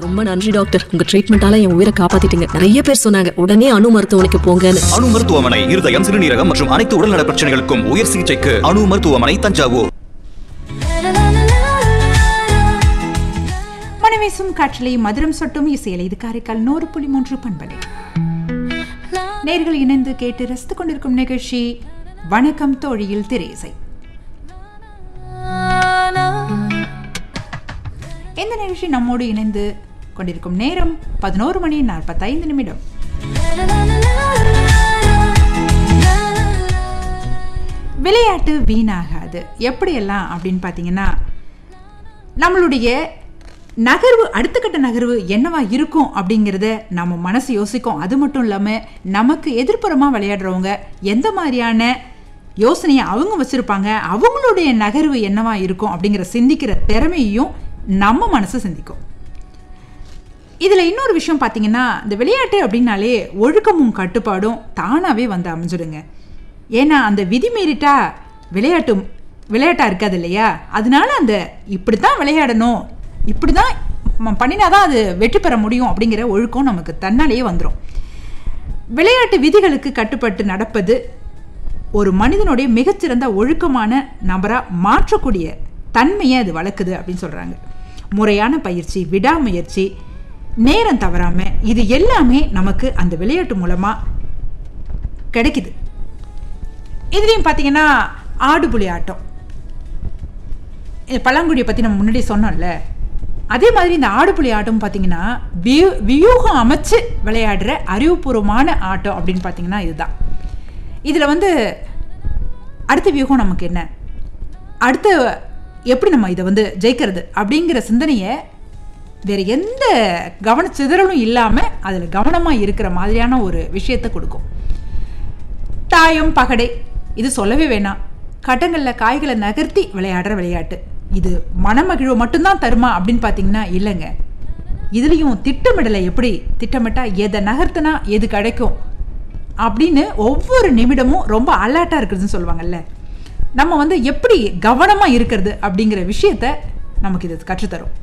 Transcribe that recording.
ரொம்ப நன்றி டாக்டர் உங்க ட்ரீட்மெண்டால என் உயிரை காப்பாத்திட்டீங்க நிறைய பேர் சொன்னாங்க உடனே அணு மருத்துவமனைக்கு போங்கன்னு அணு மருத்துவமனை இருதயம் சிறுநீரகம் மற்றும் அனைத்து உடல்நல பிரச்சனைகளுக்கும் உயர் சிகிச்சைக்கு அணு மருத்துவமனை தஞ்சாவூர் மனவேசும் காற்றலை மதுரம் சொட்டும் இசையலை இது காரைக்கால் நூறு புள்ளி மூன்று பண்பலை நேர்கள் இணைந்து கேட்டு ரசித்துக் கொண்டிருக்கும் நிகழ்ச்சி வணக்கம் தோழியில் திரேசை இந்த நிகழ்ச்சி நம்மோடு இணைந்து கொண்டிருக்கும் நேரம் பதினோரு மணி நாற்பத்தைந்து நிமிடம் விளையாட்டு வீணாகாது எப்படியெல்லாம் அப்படின்னு பார்த்தீங்கன்னா நம்மளுடைய நகர்வு அடுத்த கட்ட நகர்வு என்னவா இருக்கும் அப்படிங்கிறத நம்ம மனசு யோசிக்கும் அது மட்டும் இல்லாமல் நமக்கு எதிர்ப்புறமாக விளையாடுறவங்க எந்த மாதிரியான யோசனையை அவங்க வச்சுருப்பாங்க அவங்களுடைய நகர்வு என்னவா இருக்கும் அப்படிங்கிற சிந்திக்கிற திறமையையும் நம்ம மனசு சிந்திக்கும் இதில் இன்னொரு விஷயம் பார்த்தீங்கன்னா இந்த விளையாட்டு அப்படின்னாலே ஒழுக்கமும் கட்டுப்பாடும் தானாகவே வந்து அமைஞ்சிடுங்க ஏன்னா அந்த விதி மீறிட்டா விளையாட்டு விளையாட்டாக இருக்காது இல்லையா அதனால அந்த இப்படி தான் விளையாடணும் இப்படி தான் பண்ணினாதான் அது வெற்றி பெற முடியும் அப்படிங்கிற ஒழுக்கம் நமக்கு தன்னாலேயே வந்துடும் விளையாட்டு விதிகளுக்கு கட்டுப்பட்டு நடப்பது ஒரு மனிதனுடைய மிகச்சிறந்த ஒழுக்கமான நபராக மாற்றக்கூடிய தன்மையை அது வளர்க்குது அப்படின்னு சொல்கிறாங்க முறையான பயிற்சி விடாமுயற்சி நேரம் தவறாமல் இது எல்லாமே நமக்கு அந்த விளையாட்டு மூலமாக கிடைக்குது இதுலேயும் பார்த்தீங்கன்னா ஆடுபுலி ஆட்டம் இது பல்லாங்குழியை பற்றி நம்ம முன்னாடி சொன்னோம்ல அதே மாதிரி இந்த ஆடுபுலி ஆட்டம் பார்த்தீங்கன்னா வியூ வியூகம் அமைச்சு விளையாடுற அறிவுபூர்வமான ஆட்டம் அப்படின்னு பார்த்தீங்கன்னா இதுதான் இதில் வந்து அடுத்த வியூகம் நமக்கு என்ன அடுத்த எப்படி நம்ம இதை வந்து ஜெயிக்கிறது அப்படிங்கிற சிந்தனையை வேறு எந்த கவனச்சிதறலும் இல்லாமல் அதில் கவனமாக இருக்கிற மாதிரியான ஒரு விஷயத்தை கொடுக்கும் தாயம் பகடை இது சொல்லவே வேணாம் கட்டங்களில் காய்களை நகர்த்தி விளையாடுற விளையாட்டு இது மனமகிழ்வு மட்டும்தான் தருமா அப்படின்னு பார்த்தீங்கன்னா இல்லைங்க இதுலேயும் திட்டமிடலை எப்படி திட்டமிட்டா எதை நகர்த்தினா எது கிடைக்கும் அப்படின்னு ஒவ்வொரு நிமிடமும் ரொம்ப அலர்ட்டாக இருக்கிறதுன்னு சொல்லுவாங்கல்ல நம்ம வந்து எப்படி கவனமாக இருக்கிறது அப்படிங்கிற விஷயத்த நமக்கு இது கற்றுத்தரும்